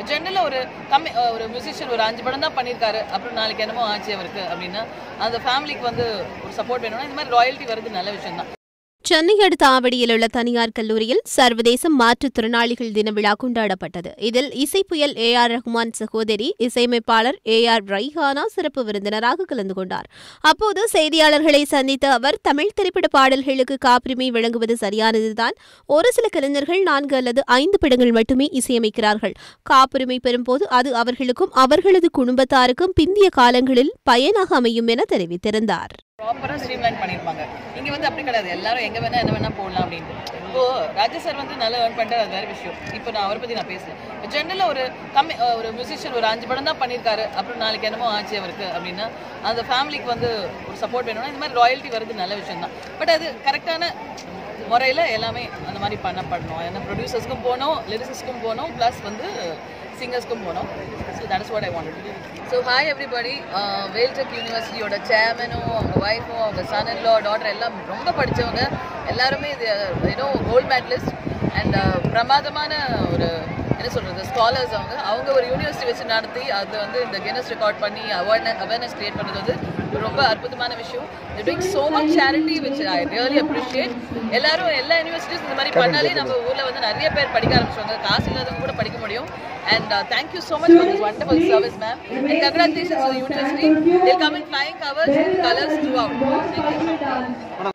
ஜென்ரலாக ஒரு கம்மி அஹ் ஒரு மியூசிஷியன் ஒரு அஞ்சு படம் தான் பண்ணியிருக்காரு அப்புறம் நாளைக்கு என்னமோ ஆச்சு அவருக்கு அப்படின்னா அந்த ஃபேமிலிக்கு வந்து ஒரு சப்போர்ட் வேணும்னா இந்த மாதிரி ராயல்ட்டி வருது நல்ல விஷயம் தான் சென்னை அடுத்த ஆவடியில் உள்ள தனியார் கல்லூரியில் சர்வதேச மாற்றுத்திறனாளிகள் தின விழா கொண்டாடப்பட்டது இதில் இசைப்புயல் ஏ ஆர் ரஹ்மான் சகோதரி இசையமைப்பாளர் ஏ ஆர் ரைஹானா சிறப்பு விருந்தினராக கலந்து கொண்டார் அப்போது செய்தியாளர்களை சந்தித்த அவர் தமிழ் திரைப்பட பாடல்களுக்கு காப்புரிமை வழங்குவது சரியானதுதான் ஒரு சில கலைஞர்கள் நான்கு அல்லது ஐந்து படங்கள் மட்டுமே இசையமைக்கிறார்கள் காப்புரிமை பெறும்போது அது அவர்களுக்கும் அவர்களது குடும்பத்தாருக்கும் பிந்திய காலங்களில் பயனாக அமையும் என தெரிவித்திருந்தார் ப்ராப்பராக ஸ்ட்ரீம்லைன் பண்ணியிருப்பாங்க இங்கே வந்து அப்படி கிடையாது எல்லாரும் எங்கே வேணால் என்ன வேணால் போடலாம் அப்படின்ட்டு இப்போ ராஜா சார் வந்து நல்லா ஏர்ன் பண்ணிட்டார் அது வேறு விஷயம் இப்போ நான் அவரை பற்றி நான் பேசுகிறேன் இப்போ ஜென்ரலாக ஒரு கம்மி அஹ் ஒரு மியூசிஷியன் ஒரு அஞ்சு படம் தான் பண்ணியிருக்காரு அப்புறம் நாளைக்கு என்னமோ ஆச்சு அவருக்கு அப்படின்னா அந்த ஃபேமிலிக்கு வந்து ஒரு சப்போர்ட் வேணும்னா இந்த மாதிரி ராயல்ட்டி வருது நல்ல விஷயம் தான் பட் அது கரெக்டான முறையில் எல்லாமே அந்த மாதிரி பண்ணப்படணும் ஏன்னா ப்ரொடியூசர்ஸ்க்கும் போகணும் லிரிசிஸ்க்கும் போகணும் ப்ளஸ் வந்து சிங்கர்ஸ்க்கும் போகணும் so that is what I want so hi everybody Veltech யூனிவர்சிட்டியோட சேர்மனும் அவங்க ஒய்ஃபும் அவங்க சன் இன் லா டாட்டர் எல்லாம் ரொம்ப படித்தவங்க எல்லாருமே இது ஏதோ கோல்ட் மெடலிஸ்ட் அண்ட் பிரமாதமான ஒரு என்ன சொல்கிறது ஸ்காலர்ஸ் அவங்க அவங்க ஒரு யூனிவர்சிட்டி வச்சு நடத்தி அது வந்து இந்த கெனஸ் ரெக்கார்ட் பண்ணி அவேர்னஸ் அவேர்னஸ் கிரியேட் பண்ணுறது வந்து ரொம்ப அற்புதமான விஷயம் doing so much charity which I really appreciate எல்லாரும் எல்லா யூனிவர்சிட்டிஸ் இந்த மாதிரி பண்ணாலே நம்ம ஊரில் வந்து நிறைய பேர் படிக்க ஆரம்பிச்சிருவாங்க காசு இல்லாதவங்க கூட படிக்க முடியும் and thank you so much for this wonderful service ma'am and congratulations university till come in flying covers colours throughout thank you